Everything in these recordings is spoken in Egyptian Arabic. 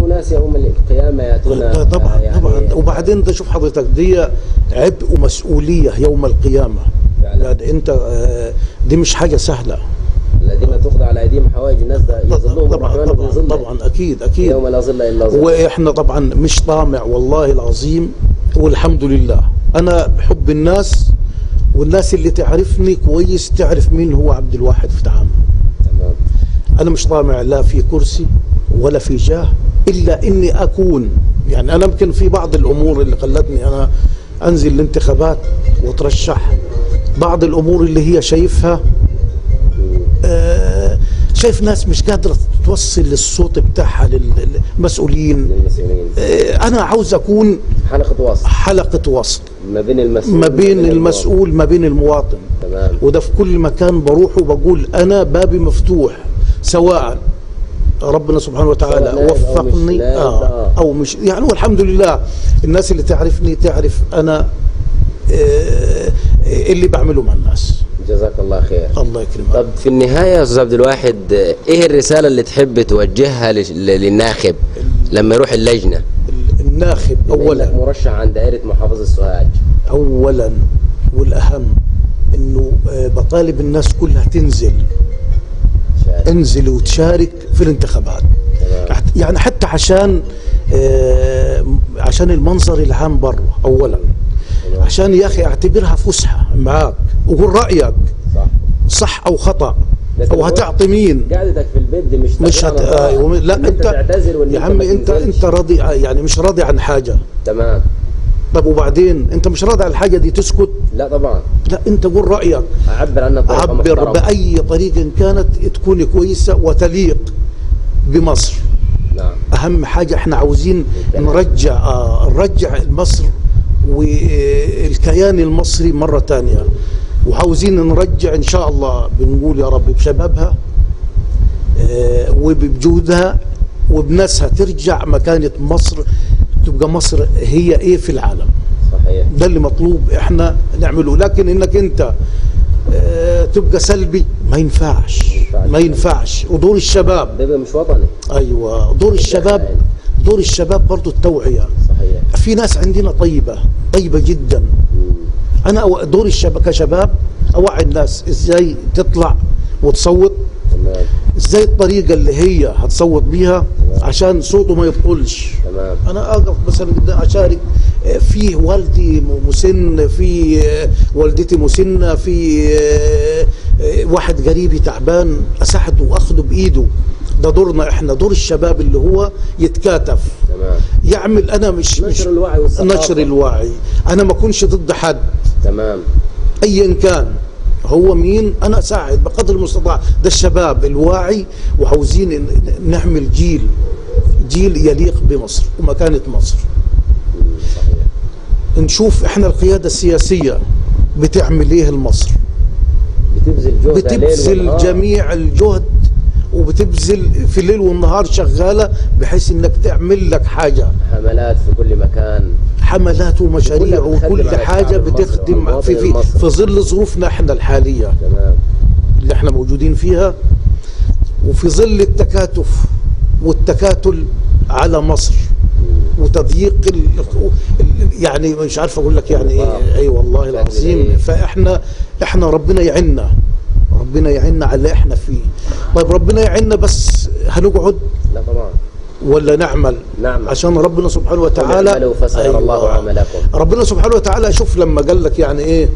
يكونوا ناس يوم القيامه ياتون لا طبعا يعني طبعا وبعدين ده شوف حضرتك دي عبء ومسؤوليه يوم القيامه فعلا. يعني انت آه، دي مش حاجه سهله الذين تخضع على ايديهم حوائج الناس ده يظلهم طبعا الرحمن طبعا بظله طبعا اكيد اكيد يوم لا ظل الا ظل واحنا طبعا مش طامع والله العظيم والحمد لله انا بحب الناس والناس اللي تعرفني كويس تعرف مين هو عبد الواحد في تعامل تمام انا مش طامع لا في كرسي ولا في جاه الا اني اكون يعني انا يمكن في بعض الامور اللي خلتني انا انزل الانتخابات واترشح بعض الامور اللي هي شايفها آه، شايف ناس مش قادره توصل الصوت بتاعها للمسؤولين للمسؤولين آه، انا عاوز اكون حلقه وصل حلقه وصل ما بين المسؤول ما بين المواطن. المسؤول ما بين المواطن تمام وده في كل مكان بروحه بقول انا بابي مفتوح سواء ربنا سبحانه وتعالى سواء نائب أو مش وفقني نائب، آه آه. او مش يعني والحمد لله الناس اللي تعرفني تعرف انا آه اللي بعمله مع الناس جزاك الله خير الله يكرمك طب في النهايه يا استاذ عبد الواحد ايه الرساله اللي تحب توجهها لش- للناخب لما يروح اللجنه الناخب بما إنك اولا مرشح عن دائره محافظه سوهاج اولا والاهم انه آه، بطالب الناس كلها تنزل شارك. انزل وتشارك في الانتخابات تمام. يعني حتى عشان آه، عشان المنظر العام بره اولا عشان يا اخي اعتبرها فسحه معاك وقول رايك صح صح او خطا لكن او هو- هتعطي مين قعدتك في البيت دي مش مش هت... تغيير نظام. آه لا إن انت تعتذر وإن يا ما عمي انت تنزلش. انت راضي يعني مش راضي عن حاجه تمام طب وبعدين انت مش راضي عن الحاجه دي تسكت لا طبعا لا انت قول رايك اعبر عنها بطريقه عبر محترمة. باي طريق كانت تكون كويسه وتليق بمصر نعم اهم حاجه احنا عاوزين نرجع آه نرجع مصر والكيان المصري مره ثانيه وعاوزين نرجع ان شاء الله بنقول يا رب بشبابها آه وبجودها وبناسها ترجع مكانه مصر تبقى مصر هي ايه في العالم صحيح ده اللي مطلوب احنا نعمله لكن انك انت آه، تبقى سلبي ما ينفعش ينفعش. ما ينفعش ودور الشباب ده يبقى مش وطني ايوه دور الشباب دور الشباب برضو التوعيه صحيح في ناس عندنا طيبه طيبه جدا مم. انا أو- دور الشباب كشباب اوعي الناس ازاي تطلع وتصوت تمام ازاي الطريقه اللي هي هتصوت بيها عشان صوته ما يبطلش تمام انا اقف مثلا قدام اشارك آه، في والدي م- مسن في آه، والدتي مسنه في آه، آه، واحد قريبي تعبان اساعده واخده بايده ده دورنا احنا دور الشباب اللي هو يتكاتف تمام يعمل انا مش مش نشر الوعي والثقافة. نشر الوعي انا ما اكونش ضد حد تمام ايا كان هو مين انا اساعد بقدر المستطاع ده الشباب الواعي وعاوزين ن- ن- نعمل جيل جيل يليق بمصر ومكانه مصر مم. صحيح نشوف احنا القياده السياسيه بتعمل ايه لمصر بتبذل جهد بتبذل جميع الجهد وبتبذل في الليل والنهار شغاله بحيث انك تعمل لك حاجه حملات في كل مكان حملات ومشاريع كلها بتخدم وكل على حاجه الشعب المصري بتخدم والمواطن في في المصري. في ظل ظروفنا احنا الحاليه تمام اللي احنا موجودين فيها وفي ظل التكاتف والتكاتل على مصر وتضييق ال ال- يعني مش عارف اقول لك يعني ايه اي والله العظيم فاحنا احنا ربنا يعيننا ربنا يعيننا على اللي احنا فيه طيب ربنا يعيننا بس هنقعد لا طبعا ولا نعمل نعمل. عشان ربنا سبحانه وتعالى اعملوا فسيرى الله عملكم. ربنا سبحانه وتعالى شوف لما قال لك يعني ايه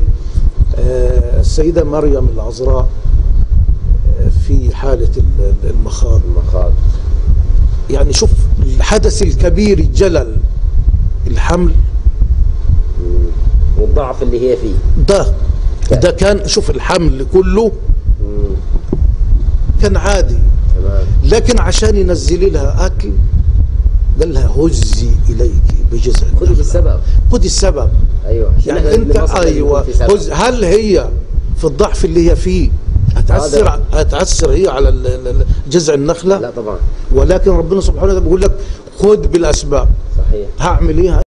آه السيدة مريم العذراء آه، في حالة ال- ال- المخاض المخاض يعني شوف الحدث الكبير الجلل الحمل مم. والضعف اللي هي فيه ده ده كان شوف الحمل كله مم. كان عادي تمام لكن عشان ينزل لها اكل قال لها هزي اليك بجزع خذي النخلة. بالسبب خذي السبب ايوه عشان يعني إحنا انت بمصر لازم ايوه يكون في سبب. هز- هل هي في الضعف اللي هي فيه هتاثر هذا- هتاثر هي على ال- ال- ال- جذع النخله لا طبعا ولكن ربنا سبحانه وتعالى بيقول لك خذ بالاسباب صحيح هعمل ايه